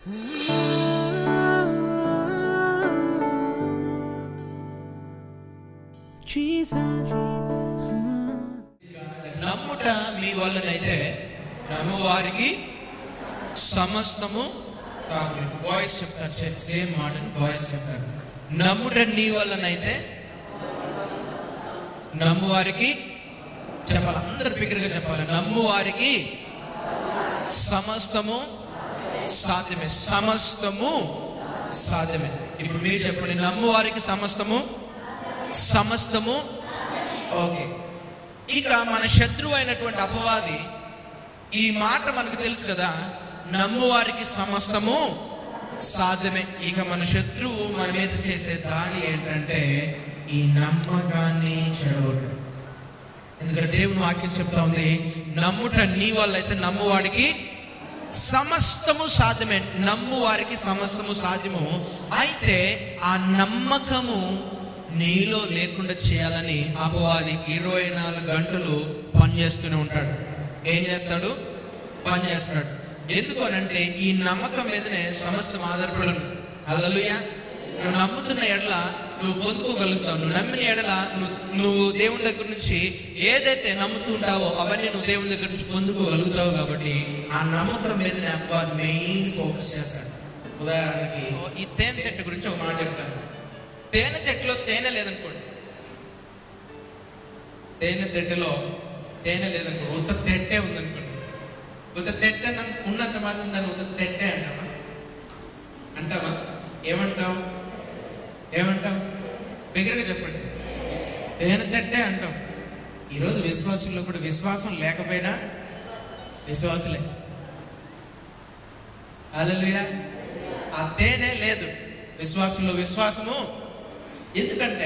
Jesus. నమ్ముట మీ వల్లనైతే నమ్ము వారికి సమస్తము బాయ్స్ చెప్తారు సేమ్ మాట బాయ్స్ చెప్తారు నమ్ముట నీ వల్లనైతే నమ్ము వారికి చెప్పాలి అందరు బిగ్గరగా చెప్పాలి నమ్ము వారికి సమస్తము సాధ్యమే సమస్తము సాధ్యమే ఇప్పుడు మీరు చెప్పండి నమ్ము వారికి సమస్తము సమస్తము ఓకే ఇక మన శత్రువు అయినటువంటి అపవాది ఈ మాట మనకు తెలుసు కదా నమ్ము వారికి సమస్తము సాధ్యమే ఇక మన శత్రువు మన మీద చేసే దాడి ఏంటంటే ఈ నమ్మకాన్ని చెడగొట్టడం ఎందుకంటే దేవుని వాక్యం చెప్తా ఉంది నమ్ముట నీ వల్ల అయితే నమ్మువాడికి సమస్తము సాధ్యమే నమ్ము వారికి సమస్తము సాధ్యము అయితే ఆ నమ్మకము నీలో లేకుండా చేయాలని అపవాది ఇరవై నాలుగు గంటలు పనిచేస్తూనే ఉంటాడు ఏం చేస్తాడు పని చేస్తాడు ఎందుకు అనంటే ఈ నమ్మకం మీదనే సమస్తం ఆధారపడు అల్లలుయ నువ్వు నమ్ముతున్న ఎడల నువ్వు పొందుకోగలుగుతావు నువ్వు నమ్మిన ఎడల నువ్వు నువ్వు దేవుని దగ్గర నుంచి ఏదైతే నమ్ముతుంటావో అవన్నీ నువ్వు దేవుని దగ్గర నుంచి పొందుకోగలుగుతావు కాబట్టి ఆ నమ్మకం మీదనే అపవాది మెయిన్ ఫోకస్ చేస్తాడు ఉదాహరణకి ఈ తేనె చెట్టు గురించి ఒక మాట చెప్తాను తేనె చెట్టులో తేనె లేదనుకోండి తేనె తెట్టెలో తేనె లేదనుకోండి ఉత్త తెట్టే ఉందనుకోండి ఉత్త తెట్టె అన్న- ఉన్నంత మాత్రం దాన్ని ఉత్త తెట్టే అంటావా అంటావా ఏమంటావు ఏమంటావు బిగ్గరగా చెప్పండి తేనె తెట్టే అంటాం ఈరోజు విశ్వాసుల్లో కూడా విశ్వాసం లేకపోయినా విశ్వాసులే అలలుయా ఆ తేనె లేదు విశ్వాసంలో విశ్వాసము ఎందుకంటే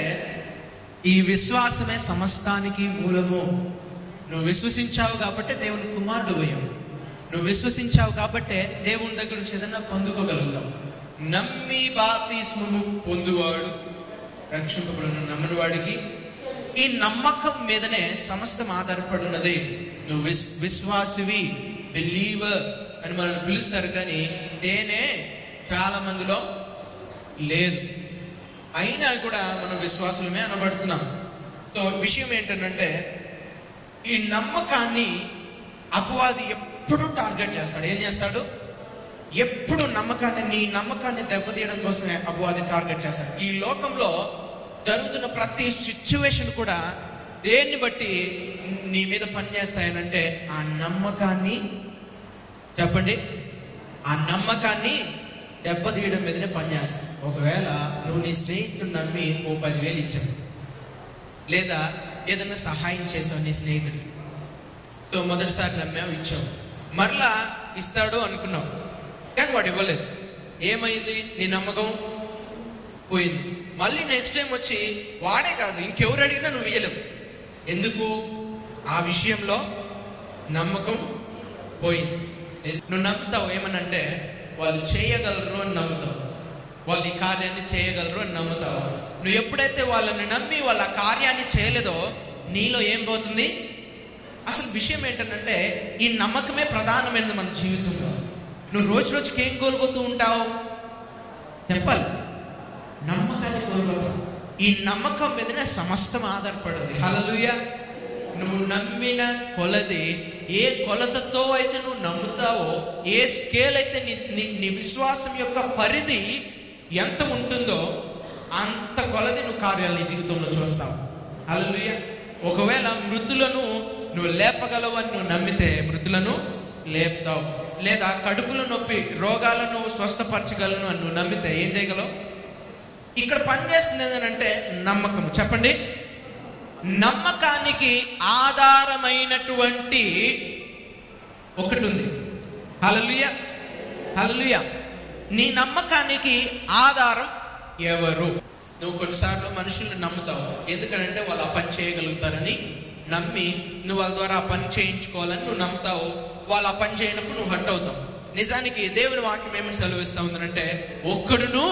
ఈ విశ్వాసమే సమస్తానికి మూలము నువ్వు విశ్వసించావు కాబట్టి దేవుని కుమారుడు అయ్యావు నువ్వు విశ్వసించావు కాబట్టే దేవుని దగ్గర నుంచి ఏదన్నా పొందుకోగలుగుతావు నమ్మి బాప్తిస్మము పొందువాడు రక్షింపబడిన నమ్మని వాడికి ఈ నమ్మకం మీదనే సమస్తం ఆధారపడి ఉన్నది నువ్వు విస్ విశ్వాసువి బిలీవర్ అని మనల్ని పిలుస్తారు కానీ నేనే చాలా మందిలో లేదు అయినా కూడా మనం విశ్వాసులమే అనబడుతున్నాం సో విషయం ఏంటంటే ఈ నమ్మకాన్ని అపవాది ఎప్పుడు టార్గెట్ చేస్తాడు ఏం చేస్తాడు ఎప్పుడు నమ్మకాన్ని నీ నమ్మకాన్ని దెబ్బతీయడం కోసమే అపవాది టార్గెట్ చేస్తాడు ఈ లోకంలో జరుగుతున్న ప్రతి సిచ్యువేషన్ కూడా దేన్ని బట్టి నీ మీద పనిచేస్తాయనంటే ఆ నమ్మకాన్ని చెప్పండి ఆ నమ్మకాన్ని దెబ్బతీయడం మీదనే పనిచేస్తాయి ఒకవేళ నువ్వు నీ స్నేహితుడు నమ్మి ఓ పదివేలు ఇచ్చావు లేదా ఏదైనా సహాయం చేసావు నీ స్నేహితుడికి సో మొదటిసారి నమ్మావు ఇచ్చావు మరలా ఇస్తాడు అనుకున్నావు కానీ వాడు ఇవ్వలేదు ఏమైంది నీ నమ్మకం పోయింది మళ్ళీ నెక్స్ట్ టైం వచ్చి వాడే కాదు ఇంకెవరు అడిగినా నువ్వు ఇయ్యలేవు ఎందుకు ఆ విషయంలో నమ్మకం పోయింది నువ్వు నమ్ముతావు ఏమనంటే వాళ్ళు చేయగలరు అని నమ్ముతావు వాళ్ళు ఈ కార్యాన్ని చేయగలరు అని నమ్ముతావు నువ్వు ఎప్పుడైతే వాళ్ళని నమ్మి వాళ్ళ ఆ కార్యాన్ని చేయలేదో నీలో ఏం పోతుంది అసలు విషయం ఏంటంటే ఈ నమ్మకమే ప్రధానమైనది మన జీవితంలో నువ్వు రోజు రోజుకి ఏం కోల్పోతూ ఉంటావు చెప్పాలి నమ్మకాన్ని కోల్పోతావు ఈ నమ్మకం మీదనే సమస్తం ఆధారపడింది హలలుయ నువ్వు నమ్మిన కొలది ఏ కొలతతో అయితే నువ్వు నమ్ముతావో ఏ స్కేల్ అయితే నీ నీ- నీ విశ్వాసం యొక్క పరిధి ఎంత ఉంటుందో అంత కొలది నువ్వు కార్యాలు నీ జీవితంలో చూస్తావు హల్లెలూయా ఒకవేళ మృతులను నువ్వు లేపగలవు అని నువ్వు నమ్మితే మృతులను లేపుతావు లేదా కడుపులో నొప్పి రోగాలను స్వస్థపరచగలను అని నువ్వు నమ్మితే ఏం చేయగలవు ఇక్కడ పనిచేస్తుంది ఏంటంటే నమ్మకం చెప్పండి నమ్మకానికి ఆధారమైనటువంటి ఒకటి ఉంది హలలుయ హలలుయ నీ నమ్మకానికి ఆధారం ఎవరు నువ్వు కొన్నిసార్లు మనుషుల్ని నమ్ముతావు ఎందుకంటే వాళ్ళు ఆ పని చేయగలుగుతారని నమ్మి నువ్వు వాళ్ళ ద్వారా ఆ పని చేయించుకోవాలని నువ్వు నమ్ముతావు వాళ్ళు ఆ పని చేయనప్పుడు నువ్వు హట్ అవుతావు నిజానికి దేవుని వాక్యం ఏమని సెలవిస్తా ఉందంటే ఒక్కడును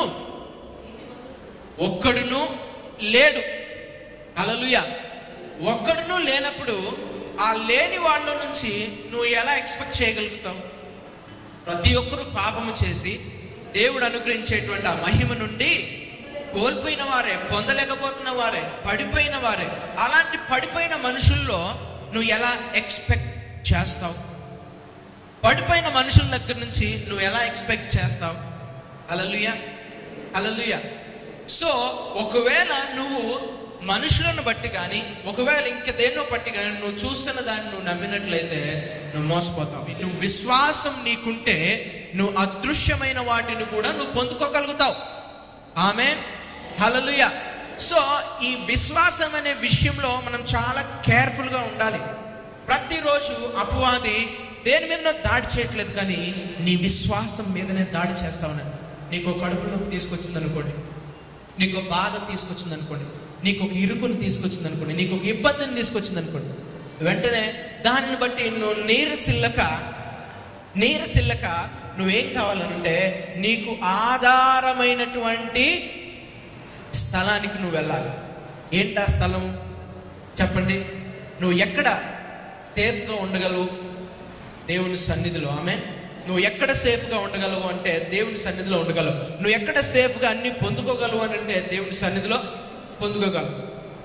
ఒక్కడును లేడు అలలుయ ఒక్కడును లేనప్పుడు ఆ లేని వాళ్ళ నుంచి నువ్వు ఎలా ఎక్స్పెక్ట్ చేయగలుగుతావు ప్రతి ఒక్కరూ పాపము చేసి దేవుడు అనుగ్రహించేటువంటి ఆ మహిమ నుండి కోల్పోయిన వారే పొందలేకపోతున్న వారే పడిపోయిన వారే అలాంటి పడిపోయిన మనుషుల్లో నువ్వు ఎలా ఎక్స్పెక్ట్ చేస్తావు పడిపోయిన మనుషుల దగ్గర నుంచి నువ్వు ఎలా ఎక్స్పెక్ట్ చేస్తావు అలలుయ అలలుయ సో ఒకవేళ నువ్వు మనుషులను బట్టి కానీ ఒకవేళ ఇంక దేన్నో బట్టి కానీ నువ్వు చూస్తున్న దాన్ని నువ్వు నమ్మినట్లయితే నువ్వు మోసపోతావు నువ్వు విశ్వాసం నీకుంటే నువ్వు అదృశ్యమైన వాటిని కూడా నువ్వు పొందుకోగలుగుతావు ఆమె హలలుయ సో ఈ విశ్వాసం అనే విషయంలో మనం చాలా కేర్ఫుల్గా ఉండాలి ప్రతిరోజు అపవాది దేని మీద దాడి చేయట్లేదు కానీ నీ విశ్వాసం మీదనే దాడి చేస్తా ఉన్నాను నీకు ఒక కడుపు నొప్పి తీసుకొచ్చింది అనుకోండి నీకు ఒక బాధ తీసుకొచ్చింది అనుకోండి నీకు ఒక ఇరుకుని తీసుకొచ్చింది అనుకోండి నీకు ఒక ఇబ్బందిని తీసుకొచ్చింది అనుకోండి వెంటనే దాన్ని బట్టి నువ్వు నీరసిల్లక నీరసిల్లక నువ్వేం కావాలంటే నీకు ఆధారమైనటువంటి స్థలానికి నువ్వు వెళ్ళాలి ఏంటా స్థలం చెప్పండి నువ్వు ఎక్కడ సేఫ్గా ఉండగలవు దేవుని సన్నిధిలో ఆమె నువ్వు ఎక్కడ సేఫ్గా ఉండగలవు అంటే దేవుని సన్నిధిలో ఉండగలవు నువ్వు ఎక్కడ సేఫ్గా అన్ని పొందుకోగలవు అని అంటే దేవుని సన్నిధిలో పొందుకోగలవు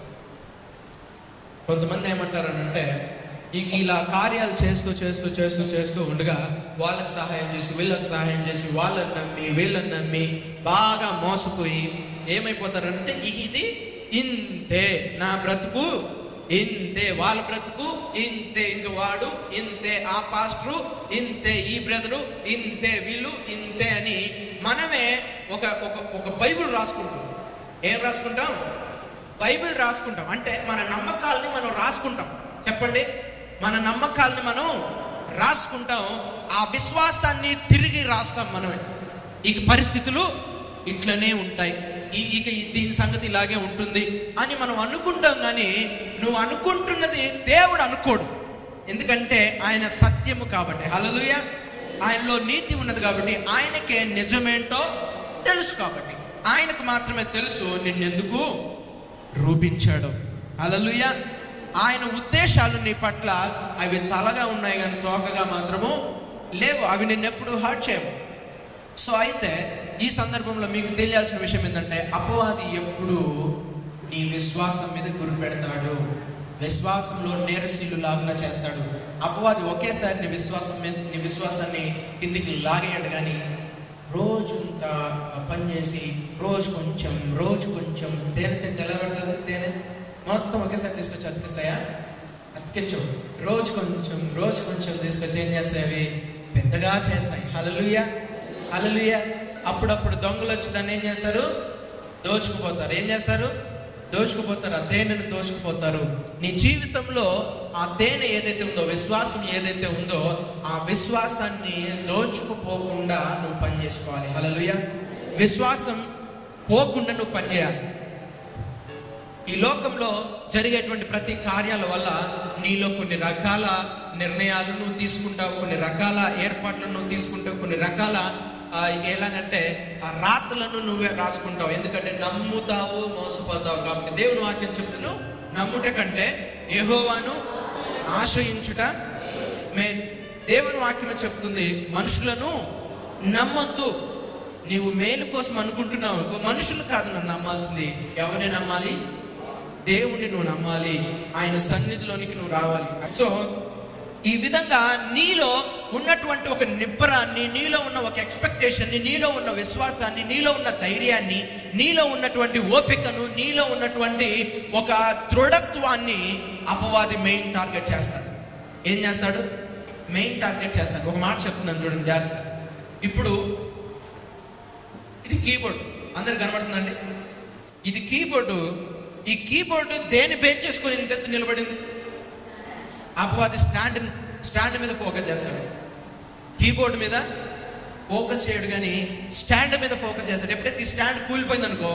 కొంతమంది ఏమంటారనంటే ఈ ఇలా కార్యాలు చేస్తూ చేస్తూ చేస్తూ చేస్తూ ఉండగా వాళ్ళకి సహాయం చేసి వీళ్ళకి సహాయం చేసి వాళ్ళని నమ్మి వీళ్ళని నమ్మి బాగా మోసపోయి ఏమైపోతారంటే ఇది ఇంతే నా బ్రతుకు ఇంతే వాళ్ళ బ్రతుకు ఇంతే ఇంక వాడు ఇంతే ఆ పాస్టరు ఇంతే ఈ బ్రదరు ఇంతే వీళ్ళు ఇంతే అని మనమే ఒక ఒక ఒక బైబిల్ రాసుకుంటాం ఏం రాసుకుంటాం బైబిల్ రాసుకుంటాం అంటే మన నమ్మకాలని మనం రాసుకుంటాం చెప్పండి మన నమ్మకాలని మనం రాసుకుంటాం ఆ విశ్వాసాన్ని తిరిగి రాస్తాం మనమే ఇక పరిస్థితులు ఇట్లనే ఉంటాయి ఈ ఇక ఈ- దీని సంగతి ఇలాగే ఉంటుంది అని మనం అనుకుంటాం కానీ నువ్వు అనుకుంటున్నది దేవుడు అనుకోడు ఎందుకంటే ఆయన సత్యము కాబట్టి హలలుయ ఆయనలో నీతి ఉన్నది కాబట్టి ఆయనకే నిజమేంటో తెలుసు కాబట్టి ఆయనకు మాత్రమే తెలుసు నిన్నెందుకు రూపించాడు హలలుయ ఆయన ఉద్దేశాలు నీ పట్ల అవి తలగా ఉన్నాయి కానీ తోకగా మాత్రము లేవు అవి నిన్నెప్పుడు హర్ట్ చేయవు సో అయితే ఈ సందర్భంలో మీకు తెలియాల్సిన విషయం ఏంటంటే అపవాది ఎప్పుడు నీ విశ్వాసం మీద గురి పెడతాడు విశ్వాసంలో నేరశీలు లాగా చేస్తాడు అపవాది ఒకేసారి నీ విశ్వాసం మీద నీ విశ్వాసాన్ని కిందికి లాగేయడు కానీ రోజు ఇంకా పని చేసి రోజు కొంచెం రోజు కొంచెం తేనె తింటే ఎలా పెడుతుంది తేనె మొత్తం ఒకేసారి తీసుకొచ్చి అతికిస్తాయా అతికించవు రోజు కొంచెం రోజు కొంచెం తీసుకొచ్చి ఏం చేస్తాయి అవి పెద్దగా చేస్తాయి హలలుయ హలలుయ అప్పుడప్పుడు దొంగలు వచ్చి దాన్ని ఏం చేస్తారు దోచుకుపోతారు ఏం చేస్తారు దోచుకుపోతారు ఆ తేనెను దోచుకుపోతారు నీ జీవితంలో ఆ తేనె ఏదైతే ఉందో విశ్వాసం ఏదైతే ఉందో ఆ విశ్వాసాన్ని దోచుకుపోకుండా నువ్వు పని చేసుకోవాలి హలలుయ విశ్వాసం పోకుండా నువ్వు పని చేయాలి ఈ లోకంలో జరిగేటువంటి ప్రతి కార్యాల వల్ల నీలో కొన్ని రకాల నిర్ణయాలు నువ్వు తీసుకుంటావు కొన్ని రకాల ఏర్పాట్లు నువ్వు తీసుకుంటావు కొన్ని రకాల ఆ, ఎలాగంటే ఆ రాతలను నువ్వే రాసుకుంటావు ఎందుకంటే నమ్ముతావు మోసపోతావు కాబట్టి దేవుని వాక్యం చెప్తున్నాను నమ్ముట కంటే యెహోవాను ఆశ్రయించుట మే దేవుని వాక్యం చెప్తుంది మనుషులను నమ్మొద్దు నీవు మేలు కోసం అనుకుంటున్నావు మనుషులు కాదు నన్ను నమ్మాల్సింది ఎవరిని నమ్మాలి దేవుణ్ణి నువ్వు నమ్మాలి ఆయన సన్నిధిలోనికి నువ్వు రావాలి సో ఈ విధంగా నీలో ఉన్నటువంటి ఒక నిబ్బరాన్ని నీలో ఉన్న ఒక ఎక్స్పెక్టేషన్ని నీలో ఉన్న విశ్వాసాన్ని నీలో ఉన్న ధైర్యాన్ని నీలో ఉన్నటువంటి ఓపికను నీలో ఉన్నటువంటి ఒక దృఢత్వాన్ని అపవాది మెయిన్ టార్గెట్ చేస్తాడు ఏం చేస్తాడు మెయిన్ టార్గెట్ చేస్తాడు ఒక మాట చెప్తున్నాను చూడండి జాగ్రత్త ఇప్పుడు ఇది కీబోర్డ్ అందరు కనబడుతుందండి ఇది కీబోర్డు ఈ కీబోర్డు దేని బేస్ చేసుకొని ఇంత ఎత్తు నిలబడింది అపవాది స్టాండ్ స్టాండ్ మీద ఫోకస్ చేస్తాడు కీబోర్డ్ మీద ఫోకస్ చేయడు కానీ స్టాండ్ మీద ఫోకస్ చేస్తాడు ఎప్పుడైతే ఈ స్టాండ్ కూలిపోయింది అనుకో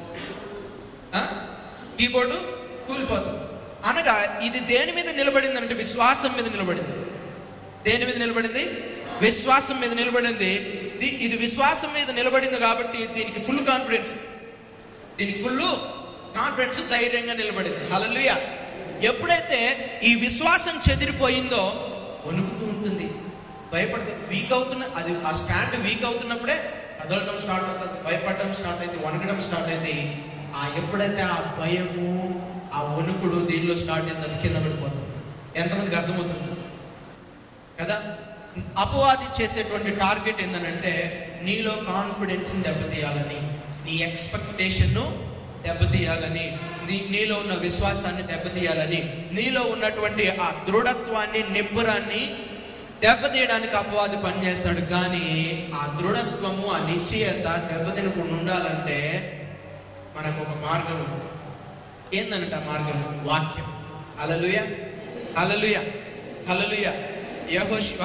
కీబోర్డు కూలిపోతుంది అనగా ఇది దేని మీద నిలబడింది అంటే విశ్వాసం మీద నిలబడింది దేని మీద నిలబడింది విశ్వాసం మీద నిలబడింది ది- ఇది విశ్వాసం మీద నిలబడింది కాబట్టి దీనికి ఫుల్ కాన్ఫిడెన్స్ దీనికి ఫుల్ కాన్ఫిడెన్స్ ధైర్యంగా నిలబడింది హలలుయ ఎప్పుడైతే ఈ విశ్వాసం చెదిరిపోయిందో వణుకుతూ ఉంటుంది భయపడితే వీక్ అవుతున్న అది ఆ స్టాండ్ వీక్ అవుతున్నప్పుడే కదలడం స్టార్ట్ అవుతుంది భయపడడం స్టార్ట్ అయితే వణకడం స్టార్ట్ అయితే ఆ ఎప్పుడైతే ఆ భయము ఆ వణుకుడు దీనిలో స్టార్ట్ అయితే అది కింద పడిపోతుంది ఎంతమందికి అర్థమవుతుంది కదా అపవాది చేసేటువంటి టార్గెట్ ఏంటంటే నీలో కాన్ఫిడెన్స్ దెబ్బతీయాలని నీ ఎక్స్పెక్టేషన్ దెబ్బతీయాలని నీ నీలో ఉన్న విశ్వాసాన్ని దెబ్బతీయాలని నీలో ఉన్నటువంటి ఆ దృఢత్వాన్ని నిబ్బరాన్ని దెబ్బతీయడానికి అపవాది పనిచేస్తాడు కానీ ఆ దృఢత్వము ఆ నిశ్చయత దెబ్బతినకుండా ఉండాలంటే మనకు ఒక మార్గం ఉంది. ఏందనంట ఆ మార్గం వాక్యం అలలుయ అలలుయ అలలుయ యహోష్వ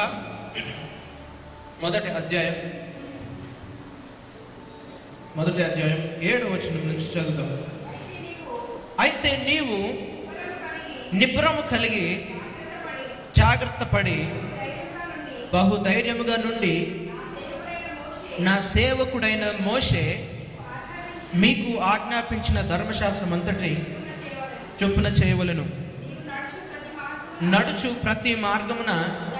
మొదటి అధ్యాయం మొదటి అధ్యాయం ఏడు వచనం నుంచి చదువుతాం అయితే నీవు నిబ్రము కలిగి జాగ్రత్త పడి బహుధైర్యముగా నుండి నా సేవకుడైన మోషే మీకు ఆజ్ఞాపించిన ధర్మశాస్త్రం అంతటి చొప్పున చేయవలను నడుచు ప్రతి మార్గమున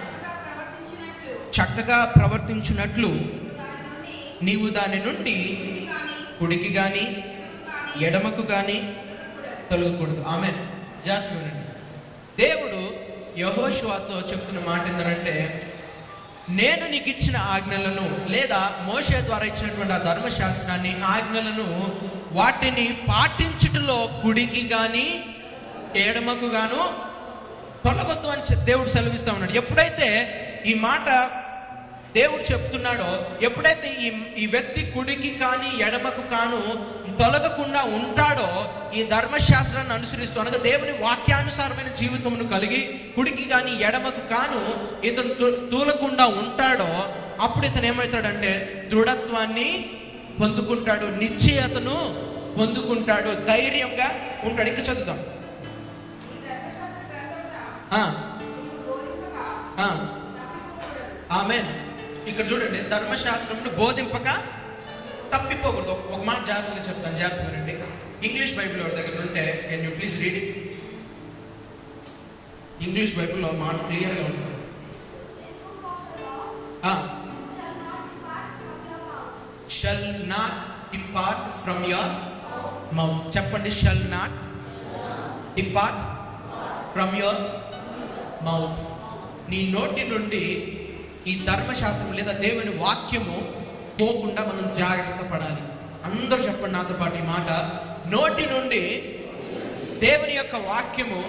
చక్కగా ప్రవర్తించున్నట్లు నీవు దాని నుండి కుడికి గాని ఎడమకు గాని తొలగకూడదు ఆమె జాగ్రత్త వినండి. దేవుడు యహోషువాతో చెప్తున్న మాట ఏంటంటే నేను నీకు ఇచ్చిన ఆజ్ఞలను లేదా మోషే ద్వారా ఇచ్చినటువంటి ఆ ధర్మశాస్త్రాన్ని ఆజ్ఞలను వాటిని పాటించుటలో కుడికి గాని ఎడమకు గాను తొలగొద్దు అని చె- దేవుడు సెలవిస్తా ఉన్నాడు ఎప్పుడైతే ఈ మాట దేవుడు చెప్తున్నాడో ఎప్పుడైతే ఈ ఈ వ్యక్తి కుడికి కానీ ఎడమకు కాను తొలగకుండా ఉంటాడో ఈ ధర్మశాస్త్రాన్ని అనుసరిస్తూ అనగా దేవుని వాక్యానుసారమైన జీవితమును కలిగి కుడికి కానీ ఎడమకు కాను ఇతను తూ- తూలకుండా ఉంటాడో అప్పుడు ఇతను ఏమవుతాడంటే దృఢత్వాన్ని పొందుకుంటాడు నిశ్చయతను పొందుకుంటాడు ధైర్యంగా ఉంటాడు ఇంకా చదువుతాం ఆ, ఆ. ఆమెన్ ఇక్కడ చూడండి ధర్మశాస్త్రమును బోధింపక తప్పిపోకూడదు ఒక- ఒక మాట జాగ్రత్తగా చెప్తాను జాగ్రత్తగా వినండి ఇంగ్లీష్ బైబిల్ ఎవరి దగ్గర ఉంటే can you please read it English బైబిల్లో మాట క్లియర్గా ఉంటుంది shall not depart from your mouth చెప్పండి shall not depart from your mouth నీ నోటి నుండి ఈ ధర్మశాస్త్రం లేదా దేవుని వాక్యము పోకుండా మనం జాగ్రత్త పడాలి అందరూ చెప్పండి నాతో పాటు ఈ మాట నోటి నుండి దేవుని యొక్క వాక్యము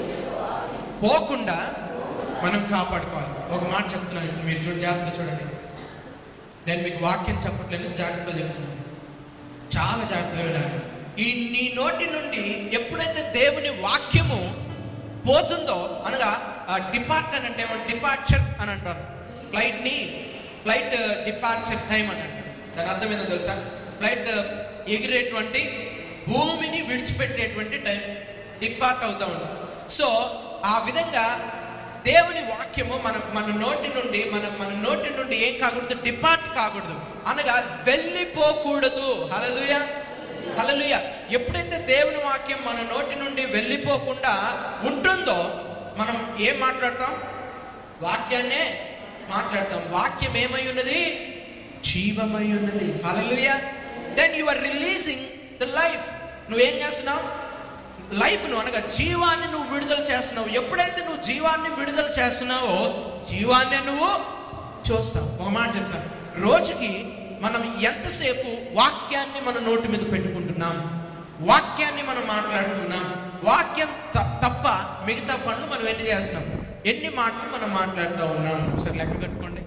పోకుండా మనం కాపాడుకోవాలి ఒక మాట చెప్తున్నాను ఇప్పుడు మీరు చూడండి జాగ్రత్త చూడండి నేను మీకు వాక్యం చెప్పట్లేదు జాగ్రత్తగా చెప్తున్నాను చాలా జాగ్రత్తగా వినాలి ఈ నీ నోటి నుండి ఎప్పుడైతే దేవుని వాక్యము పోతుందో అనగా డిపార్ట్ అని అంటే డిపార్చర్ అని అంటారు ఫ్లైట్ ని ఫ్లైట్ డిపార్చర్ టైం అని అంటారు దాని అర్థం ఏందో తెలుసా ఫ్లైట్ ఎగిరేటువంటి భూమిని విడిచిపెట్టేటువంటి టైం డిపార్ట్ అవుతా ఉంటుంది సో ఆ విధంగా దేవుని వాక్యము మన మన నోటి నుండి మన మన నోటి నుండి ఏం కాకూడదు డిపార్ట్ కాకూడదు అనగా వెళ్ళిపోకూడదు హలలుయ హలలుయ ఎప్పుడైతే దేవుని వాక్యం మన నోటి నుండి వెళ్ళిపోకుండా ఉంటుందో మనం ఏం మాట్లాడతాం వాక్యాన్నే మాట్లాడతాం వాక్యం ఏమై ఉన్నది జీవమై ఉన్నది hallelujah then you are releasing the life నువ్వేం చేస్తున్నావు లైఫ్ ను అనగా జీవాన్ని నువ్వు విడుదల చేస్తున్నావు ఎప్పుడైతే నువ్వు జీవాన్ని విడుదల చేస్తున్నావో జీవాన్ని నువ్వు చూస్తావు ఒక మాట చెప్పాను రోజుకి మనం ఎంతసేపు వాక్యాన్ని మన నోటి మీద పెట్టుకుంటున్నాం వాక్యాన్ని మనం మాట్లాడుతున్నాం వాక్యం త- తప్ప మిగతా పనులు మనం ఎన్ని చేస్తున్నాం ఎన్ని మాటలు మనం మాట్లాడుతూ ఉన్నాం ఒకసారి లెక్క కట్టుకోండి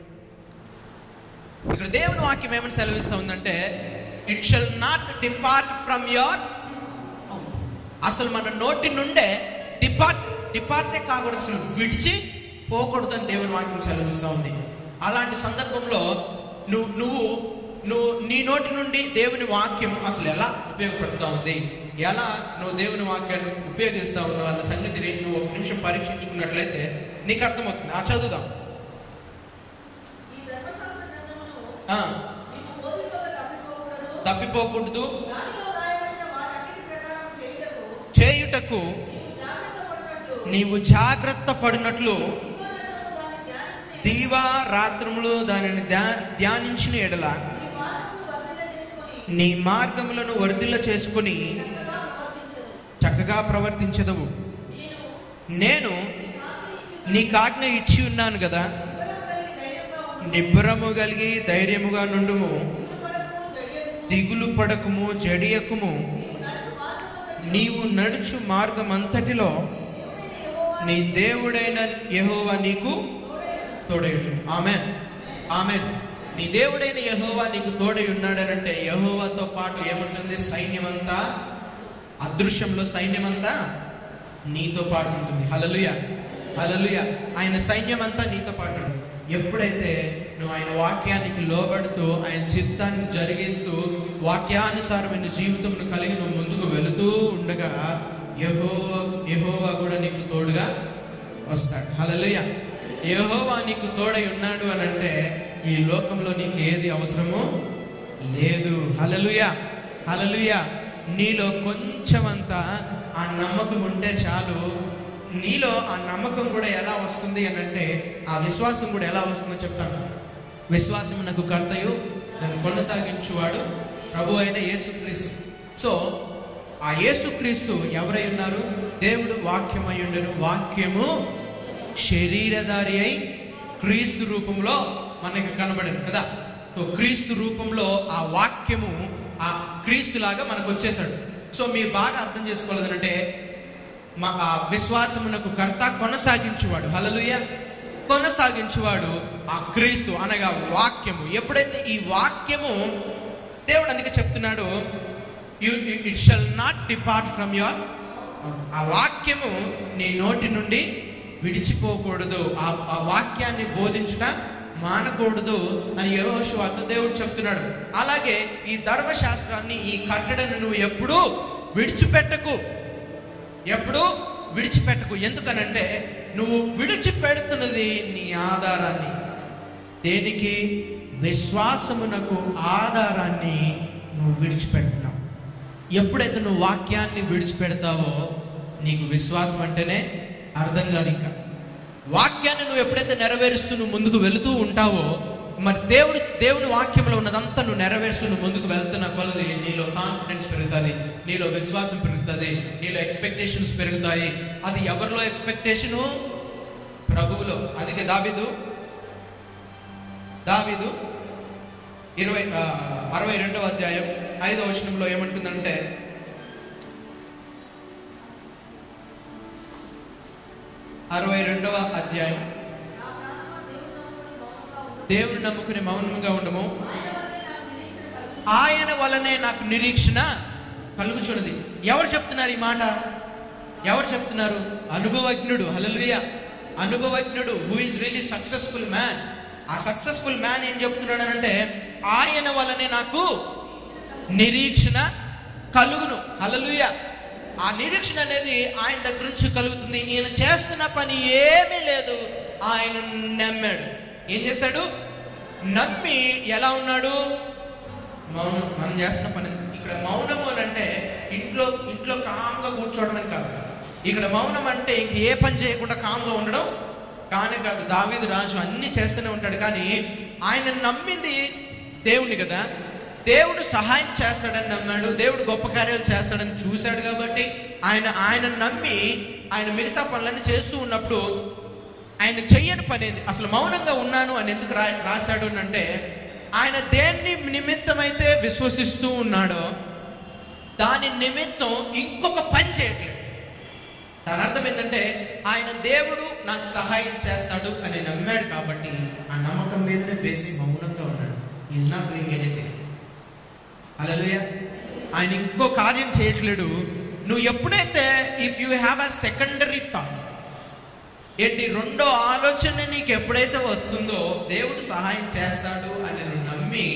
ఇక్కడ దేవుని వాక్యం ఏమని సెలవిస్తా ఉందంటే it shall not depart from your అసలు మన నోటి నుండే డిపార్ట్ డిపార్టే కాకూడదు అసలు విడిచి పోకూడదు అని దేవుని వాక్యం సెలవిస్తూ ఉంది అలాంటి సందర్భంలో నువ్వు నువ్వు నువ్వు నీ నోటి నుండి దేవుని వాక్యం అసలు ఎలా ఉపయోగపడుతూ ఉంది ఎలా నువ్వు దేవుని వాక్యాన్ని ఉపయోగిస్తా ఉన్నావు అన్న సంగతిని నువ్వు ఒక నిమిషం పరీక్షించుకున్నట్లయితే నీకు అర్థమవుతుంది ఆ చదువుదాం ఈ ధర్మశాస్త్ర గ్రంథమును ఆ, మీకు బోధింపక తప్పిపోకూడదు. తప్పిపోకూడదు దానిలో వ్రాయబడిన వాటన్నిటి ప్రకారం చేయుటకు చేయుటకు నీవు జాగ్రత్త పడినట్లు నీవు జాగ్రత్త పడినట్లు ఇవ్వాలనుకున్న దాన్ని దీవా రాత్రములు దానిని ధ్యా- ధ్యానించిన ఎడల ఈ మార్గమును వర్ధిల్ల చేసుకొని నీ మార్గములను వర్ధిల్ల చేసుకుని చక్కగా ప్రవర్తించదు చక్కగా ప్రవర్తించదవు నేను నేను నీకు ఆజ్ఞ ఇచ్చి ఉన్నాను కదా నిబ్బరం కలిగి ధైర్యంగా నిబ్బరము కలిగి ధైర్యముగా ఉండు నుండుము దిగులు పడకు దిగులు పడకము జడియకు జడియకుము నీవు నడుచు మార్గమంతటి నీవు నడుచు మార్గమంతటిలో నీ దేవుడైన యెహోవా నీకు తోడయుడు ఆమె ఆమె నీ దేవుడైన యెహోవా నీకు తోడై ఉన్నాడనంటే యెహోవాతో పాటు ఏముంటుంది సైన్యమంతా అదృశ్యంలో సైన్యమంతా నీతో పాటు ఉంటుంది హలలుయ హలలుయ ఆయన సైన్యమంతా నీతో పాటు ఉంటుంది ఎప్పుడైతే నువ్వు ఆయన వాక్యానికి లోబడుతూ ఆయన చిత్తాన్ని జరిగిస్తూ వాక్యానుసారమైన జీవితం కలిగి నువ్వు ముందుకు వెళుతూ ఉండగా యహో యహోవా కూడా నీకు తోడుగా వస్తాడు హలలుయ యహోవా నీకు తోడై ఉన్నాడు అని అంటే ఈ లోకంలో నీకు ఏది అవసరమో లేదు హలలుయ హలలుయ నీలో కొంచెమంతా ఆ నమ్మకం ఉంటే చాలు నీలో ఆ నమ్మకం కూడా ఎలా వస్తుంది అని అంటే ఆ విశ్వాసం కూడా ఎలా వస్తుందో చెప్తాను విశ్వాసం నాకు కర్తయు నన్ను కొనసాగించువాడు ప్రభు అయిన యేసుక్రీస్తు సో ఆ యేసుక్రీస్తు ఎవరై ఉన్నారు దేవుడు వాక్యమై ఉండరు వాక్యము శరీరధారి అయి క్రీస్తు రూపంలో మనకి కనబడింది కదా సో క్రీస్తు రూపంలో ఆ వాక్యము ఆ క్రీస్తు లాగా మనకు వచ్చేసాడు సో మీరు బాగా అర్థం చేసుకోలేదంటే మా ఆ విశ్వాసమునకు కర్త కొనసాగించువాడు హలలుయ కొనసాగించువాడు ఆ క్రీస్తు అనగా వాక్యము ఎప్పుడైతే ఈ వాక్యము దేవుడు అందుకే చెప్తున్నాడు you it shall not depart from your ఆ వాక్యము నీ నోటి నుండి విడిచిపోకూడదు ఆ ఆ వాక్యాన్ని బోధించుట మానకూడదు అని యెహోషువతో దేవుడు చెప్తున్నాడు అలాగే ఈ ధర్మశాస్త్రాన్ని ఈ కట్టడను నువ్వు ఎప్పుడూ విడిచిపెట్టకు ఎప్పుడు విడిచిపెట్టకు ఎందుకనంటే నువ్వు విడిచిపెడుతున్నది నీ ఆధారాన్ని దేనికి విశ్వాసమునకు ఆధారాన్ని నువ్వు విడిచిపెడుతున్నావు ఎప్పుడైతే నువ్వు వాక్యాన్ని విడిచిపెడతావో నీకు విశ్వాసం అంటేనే అర్థం కాదు ఇంకా వాక్యాన్ని నువ్వు ఎప్పుడైతే నెరవేరుస్తూ నువ్వు ముందుకు వెళుతూ ఉంటావో మరి దేవుడు దేవుని వాక్యంలో ఉన్నదంతా నువ్వు నెరవేరుస్తూ నువ్వు ముందుకు వెళ్తున్న కొలది నీలో కాన్ఫిడెన్స్ పెరుగుతుంది నీలో విశ్వాసం పెరుగుతుంది నీలో ఎక్స్పెక్టేషన్స్ పెరుగుతాయి అది ఎవరిలో ఎక్స్పెక్టేషను ప్రభువులో అందుకే దావీదు దావీదు ఇరవై ఆ, అరవై రెండవ అధ్యాయం ఐదవ వచనంలో ఏమంటుందంటే అరవై రెండవ అధ్యాయం దేవుడు నమ్ముకుని మౌనంగా ఉండము ఆయన వలనే నాకు నిరీక్షణ కలుగుచున్నది ఎవరు చెప్తున్నారు ఈ మాట ఎవరు చెప్తున్నారు అనుభవజ్ఞుడు హలలుయ అనుభవజ్ఞుడు who is really successful man ఆ సక్సెస్ఫుల్ మ్యాన్ ఏం చెప్తున్నాడు అంటే ఆయన వలనే నాకు నిరీక్షణ కలుగును హలలుయ ఆ నిరీక్షణ అనేది ఆయన దగ్గర నుంచి కలుగుతుంది ఈయన చేస్తున్న పని ఏమీ లేదు ఆయన నమ్మాడు ఏం చేశాడు నమ్మి ఎలా ఉన్నాడు మౌనం మనం చేస్తున్న పని ఇక్కడ మౌనము అని అంటే ఇంట్లో ఇంట్లో కామ్గా కూర్చోవడం అని కాదు ఇక్కడ మౌనం అంటే ఇంక ఏ పని చేయకుండా కామ్గా ఉండడం కానే కాదు దావీదు రాజు అన్ని చేస్తూనే ఉంటాడు కానీ ఆయన నమ్మింది దేవుని కదా దేవుడు సహాయం చేస్తాడని నమ్మాడు దేవుడు గొప్ప కార్యాలు చేస్తాడని చూశాడు కాబట్టి ఆయన ఆయన నమ్మి ఆయన మిగతా పనులన్నీ చేస్తూ ఉన్నప్పుడు ఆయన చెయ్యని పని ఏంది అసలు మౌనంగా ఉన్నాను అని ఎందుకు రా రాశాడు అని అంటే ఆయన దేన్ని నిమిత్తమైతే విశ్వసిస్తూ ఉన్నాడో దాని నిమిత్తం ఇంకొక పని చేయట్లేదు దాని అర్థం ఏంటంటే ఆయన దేవుడు నాకు సహాయం చేస్తాడు అని నమ్మాడు కాబట్టి ఆ నమ్మకం మీదనే బేసి మౌనంగా ఉన్నాడు ఈజ్ నాట్ డూయింగ్ ఎనీథింగ్ అలలుయ ఆయన ఇంకో కార్యం చేయట్లేడు నువ్వు ఎప్పుడైతే if you have a secondary thought ఏంటి రెండో ఆలోచన నీకు ఎప్పుడైతే వస్తుందో దేవుడు సహాయం చేస్తాడు అని నువ్వు నమ్మి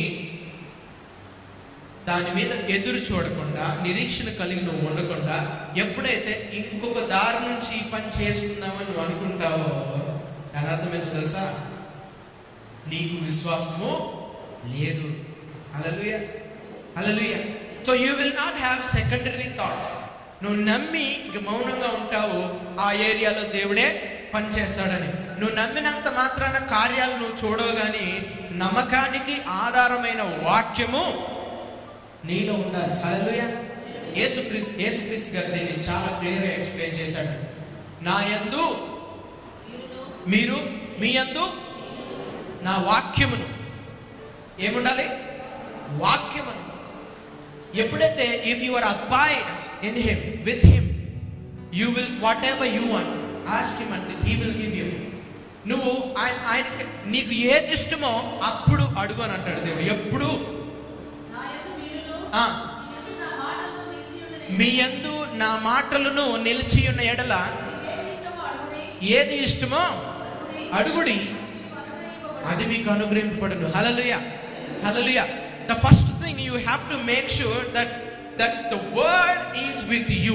దాని మీద ఎదురు చూడకుండా నిరీక్షణ కలిగి నువ్వు ఉండకుండా ఎప్పుడైతే ఇంకొక దారి నుంచి ఈ పని చేసుకుందామని నువ్వు అనుకుంటావో దాని అర్థం ఏంటో తెలుసా నీకు విశ్వాసము లేదు hallelujah hallelujah so you will not have secondary thoughts నువ్వు నమ్మి ఇంక మౌనంగా ఉంటావు ఆ ఏరియాలో దేవుడే పని చేస్తాడని నువ్వు నమ్మినంత మాత్రాన కార్యాలు నువ్వు చూడవు కానీ నమ్మకానికి ఆధారమైన వాక్యము నీలో ఉండాలి హల్లెలూయా యేసుక్రీస్తు యేసుక్రీస్తు గారు దీన్ని చాలా క్లియర్గా ఎక్స్ప్లెయిన్ చేశాడు నా యందు మీరు మీ యందు నా వాక్యమును ఏముండాలి వాక్యమును ఎప్పుడైతే if you are abide in him with him you will whatever you want ask him and he will give you నువ్వు ఆయన ఆయన నీకు ఏది ఇష్టమో అప్పుడు అడుగు అని అంటాడు దేవుడు ఎప్పుడు ఆ, మీ యందు నా మాటలను నిలిచి ఉన్న ఎడల ఏది ఇష్టమో అడుగుడి అది మీకు అనుగ్రహింపబడును hallelujah hallelujah the first thing you have to make sure that that the word is with you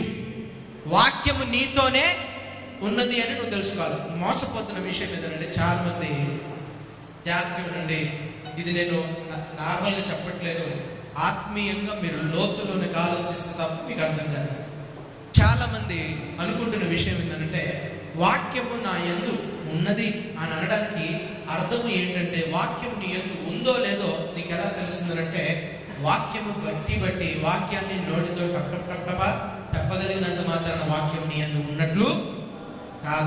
వాక్యము నీతోనే ఉన్నది అని నువ్వు తెలుసుకోవాలి మోసపోతున్న విషయం ఏంటంటే చాలా మంది జాగ్రత్తగా వినండి ఇది నేను నార్మల్గా చెప్పట్లేదు ఆత్మీయంగా మీరు లోతులోనికి ఆలోచిస్తే తప్ప మీకు అర్థం కాదు చాలా మంది అనుకుంటున్న విషయం ఏంటంటే వాక్యము నా యందు ఉన్నది అని అనడానికి అర్థం ఏంటంటే వాక్యం నీ యందు ఉందో లేదో నీకు ఎలా తెలుస్తుందంటే వాక్యము బట్టి బట్టి వాక్యాన్ని నోటితో టప్ప చెప్పగలిగినంత మాత్రాన వాక్యం నీ యందు ఉన్నట్లు కాదు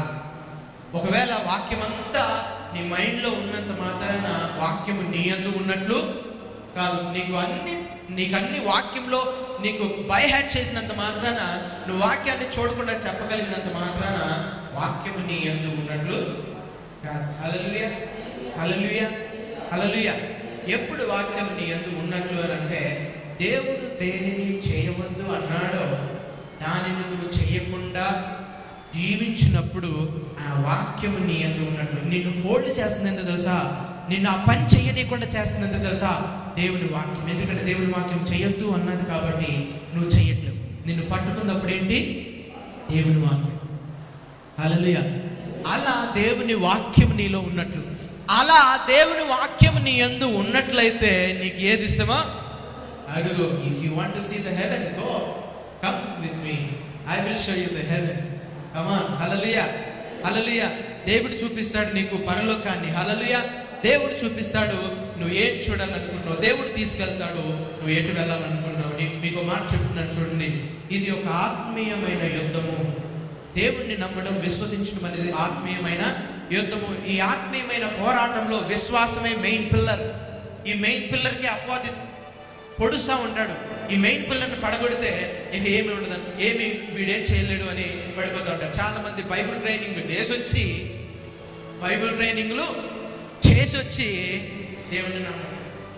ఒకవేళ వాక్యం అంతా నీ మైండ్లో ఉన్నంత మాత్రాన వాక్యము నీ యందు ఉన్నట్లు కాదు నీకు అన్ని నీకు అన్ని వాక్యంలో నీకు బై హ్యాడ్ చేసినంత మాత్రాన నువ్వు వాక్యాన్ని చూడకుండా చెప్పగలిగినంత మాత్రాన వాక్యము నీ యందు ఉన్నట్లు కాదు హల్లెలూయా హల్లెలూయా హల్లెలూయా ఎప్పుడు వాక్యం నీ యందు ఉన్నట్లు అని అంటే దేవుడు దేనిని చేయవద్దు అన్నాడో దానిని నువ్వు చేయకుండా జీవించినప్పుడు ఆ వాక్యము నీ యందు ఉన్నట్లు నిన్ను ఫోల్డ్ చేస్తుంది ఎందుకు తెలుసా నిన్ను ఆ పని చెయ్యనీయకుండా చేస్తుంది ఎందుకు తెలుసా దేవుని వాక్యం ఎందుకంటే దేవుని వాక్యం చేయొద్దు అన్నది కాబట్టి నువ్వు చెయ్యట్లేవు నిన్ను పట్టుకున్నప్పుడు ఏంటి దేవుని వాక్యం హల్లెలూయా అలా దేవుని వాక్యం నీలో ఉన్నట్లు అలా దేవుని వాక్యం నీ యందు ఉన్నట్లయితే నీకు ఏది ఇష్టమో అడుగు if you want to see the heaven go come with me I will show you the heaven come on hallelujah hallelujah దేవుడు చూపిస్తాడు నీకు పరలోకాన్ని హల్లెలూయా దేవుడు చూపిస్తాడు నువ్వు ఏం చూడాలనుకుంటున్నావు దేవుడు తీసుకెళ్తాడు నువ్వు ఎటు వెళ్ళాలనుకుంటున్నావు నీ- మీకు ఒక మాట చెప్తున్నాను చూడండి ఇది ఒక ఆత్మీయమైన యుద్ధము దేవుణ్ణి నమ్మడం విశ్వసించడం అనేది ఆత్మీయమైన యుద్ధము ఈ ఆత్మీయమైన పోరాటంలో విశ్వాసమే మెయిన్ పిల్లర్ ఈ మెయిన్ పిల్లర్ కి అపవాది పొడుస్తా ఉంటాడు ఈ మెయిన్ పిల్లర్ని పడగొడితే ఇక ఏమి ఉండదు ఏమి వీడేం చేయలేడు అని పడిపోతూ ఉంటాడు చాలా మంది బైబిల్ ట్రైనింగ్ చేసి వచ్చి బైబిల్ ట్రైనింగ్లు చేసి వచ్చి దేవుణ్ణి నమ్మడం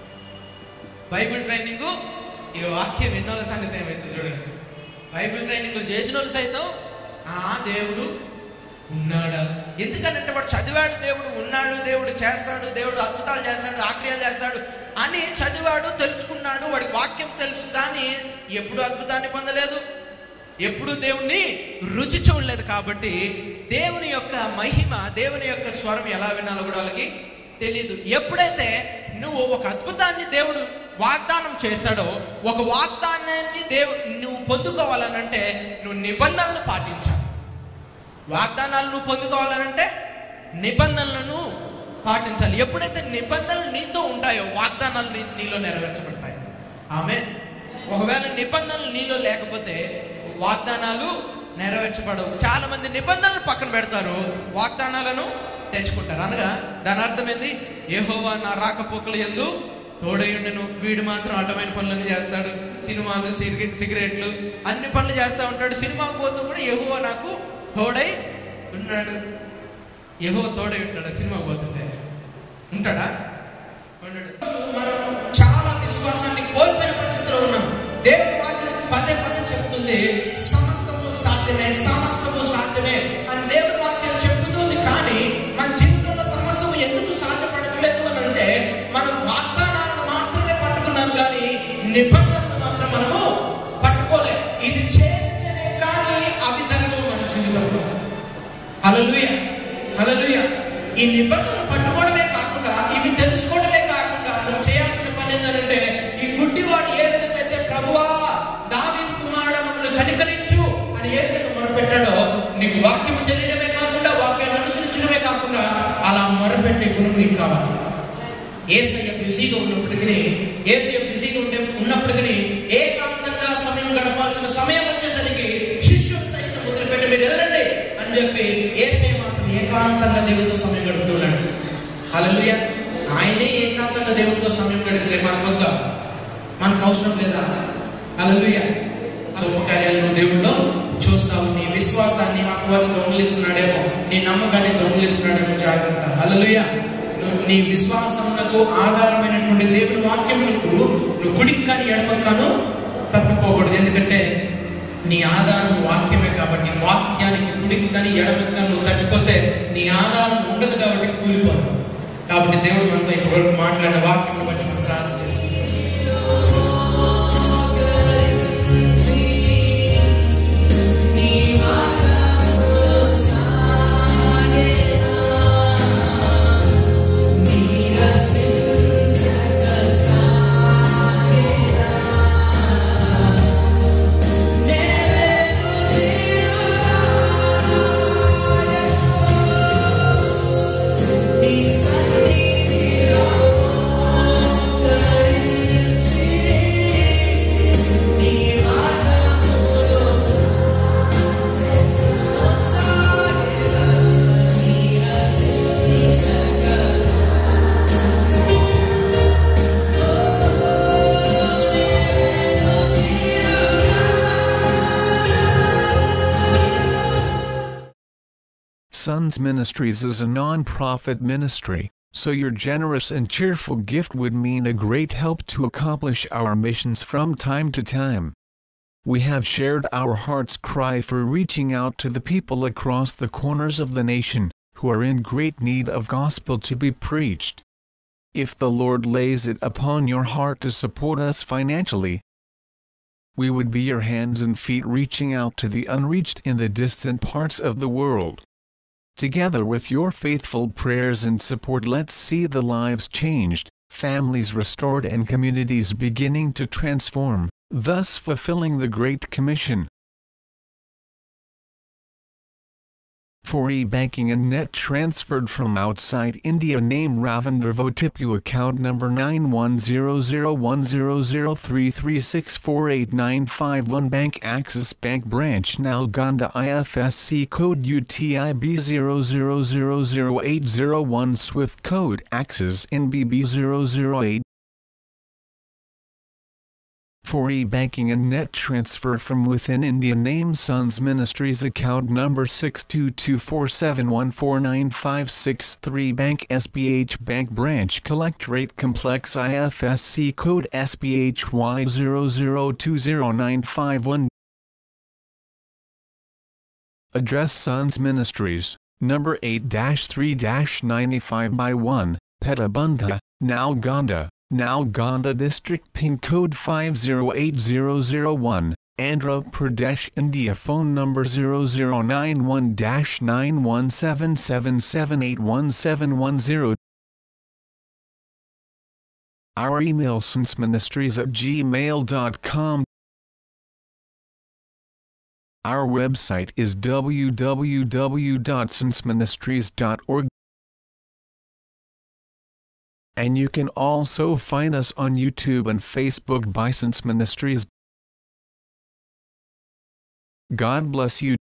బైబిల్ ట్రైనింగ్ ఇక వాక్యం ఎన్నోల సంగతి ఏమైతే చూడండి బైబిల్ ట్రైనింగ్ చేసిన వాళ్ళు సైతం ఆ దేవుడు ఉన్నాడా ఎందుకంటే వాడు చదివాడు దేవుడు ఉన్నాడు దేవుడు చేస్తాడు దేవుడు అద్భుతాలు చేస్తాడు ఆక్రియాలు చేస్తాడు అని చదివాడు తెలుసుకున్నాడు వాడికి వాక్యం తెలుసు కానీ ఎప్పుడు అద్భుతాన్ని పొందలేదు ఎప్పుడు దేవుణ్ణి రుచి చూడలేదు కాబట్టి దేవుని యొక్క మహిమ దేవుని యొక్క స్వరం ఎలా వినాలో కూడా వాళ్ళకి తెలియదు ఎప్పుడైతే నువ్వు ఒక అద్భుతాన్ని దేవుడు వాగ్దానం చేశాడో ఒక వాగ్దానాన్ని దేవు నువ్వు పొందుకోవాలనంటే నువ్వు నిబంధనలు పాటించాలి వాగ్దానాలు నువ్వు పొందుకోవాలనంటే నిబంధనలను పాటించాలి ఎప్పుడైతే నిబంధనలు నీతో ఉంటాయో వాగ్దానాలు నీ- నీలో నెరవేర్చబడతాయి ఆమె ఒకవేళ నిబంధనలు నీలో లేకపోతే వాగ్దానాలు నెరవేర్చబడవు చాలా మంది నిబంధనలు పక్కన పెడతారు వాగ్దానాలను తెచ్చుకుంటారు అనగా దాని అర్థం ఏంది ఏహోవా నా రాకపోకలు ఎందు తోడయుండును వీడు మాత్రం అడ్డమైన పనులన్నీ చేస్తాడు సినిమాలు సిగరెట్ సిగరెట్లు అన్ని పనులు చేస్తూ ఉంటాడు సినిమాకు పోతూ కూడా యెహోవా నాకు తోడై ఉన్నాడు యెహోవ తోడై ఉంటాడు సినిమాకు పోతుంటే ఉంటాడా ఉండడు. మనం చాలా విశ్వాసాన్ని కోల్పోయిన పరిస్థితిలో ఉన్నాం దేవుని వాక్యం పదే పదే చెప్తుంది సమస్తము సాధ్యమే సమస్తము సాధ్యమే అని దేవుని వాక్యం చెప్తుంది కానీ మన జీవితంలో సమస్తము ఎందుకు సాధ్యపడట్లేదు అని అంటే మనం వాగ్దానాలను మాత్రమే పట్టుకున్నాం కానీ నిబంధనలు మాత్రం మనము పట్టుకోలే ఇది చేస్తేనే కానీ అవి జరగవు మన జీవితంలో హల్లెలూయా హల్లెలూయా ఈ నిబంధనలు పట్టుకోవడమే కాకుండా ఇవి తెలుసుకోవడమే కాకుండా నువ్వు చేయాల్సిన పని ఏంటంటే ఈ గుడ్డివాడు ఏ విధంగా అయితే ప్రభువా దావీదు కుమారుడు మమ్మల్ని కనికరించు అని ఏ విధంగా మొదలుపెట్టాడో నీకు వాక్యం తెలియడమే కాకుండా వాక్యాన్ని అనుసరించడమే కాకుండా ఏసయ్య బిజీగా ఉన్నప్పటికీ ఏసయ్య బిజీగా ఉంటే ఉన్నప్పటికీ ఏకాంతంగా సమయం గడపాల్సిన సమయం వచ్చేసరికి శిష్యులు సైతం వదిలిపెట్టి మీరు వెళ్ళండి అని చెప్పి ఏసయ్య మాత్రం ఏకాంతంగా దేవుడితో సమయం గడుపుతున్నాడు హల్లెలూయా ఆయనే ఏకాంతంగా దేవుడితో సమయం గడిపితే మనకు వద్దా మనకు అవసరం లేదా హల్లెలూయా ఆ గొప్ప కార్యాలు నువ్వు దేవుడిలో చూస్తావు నీ విశ్వాసాన్ని అపవాది దొంగిలిస్తున్నాడేమో నీ నమ్మకాన్ని దొంగిలిస్తున్నాడేమో జాగ్రత్త హల్లెలూయా నువ్వు నీ విశ్వాసమునకు ఆధారమైనటువంటి దేవుని వాక్యములకు నువ్వు కుడికి కానీ ఎడమకాను తప్పిపోకూడదు ఎందుకంటే నీ ఆధారం వాక్యమే కాబట్టి వాక్యానికి కుడికి కానీ ఎడమకి కానీ నువ్వు తప్పిపోతే నీ ఆధారం ఉండదు కాబట్టి కూలిపోతావు కాబట్టి దేవుడు మనతో ఇప్పటివరకు మాట్లాడిన వాక్యం బట్టి మనం ప్రార్థన చేస్తాం. Sons Ministries is a non-profit ministry, so your generous and cheerful gift would mean a great help to accomplish our missions from time to time. We have shared our heart's cry for reaching out to the people across the corners of the nation, who are in great need of gospel to be preached. If the Lord lays it upon your heart to support us financially, we would be your hands and feet reaching out to the unreached in the distant parts of the world. Together with your faithful prayers and support, let's see the lives changed, families restored, and communities beginning to transform, thus fulfilling the Great Commission. For e-banking and net transferred from outside India name Ravindra Votipu account number 91001003364895 Bank Axis Bank Branch Nalgonda IFSC code UTIB00008001 Swift code Axis NBB008 for e-banking and net transfer from within India name Sons Ministries account number 6224714956 Bank SBH Bank Branch Collect Rate Complex IFSC Code SBHY00209551 Address Sons Ministries, number 8-3-95 by 1, Petabunda, Nalgonda, Nalgonda District Pin Code 508001, Andhra Pradesh India Phone number 0091-9177781710 Our email ministries at gmail.com Our website is www.sensministries.org and you can also find us on YouTube and Facebook by Sense Ministries. God bless you.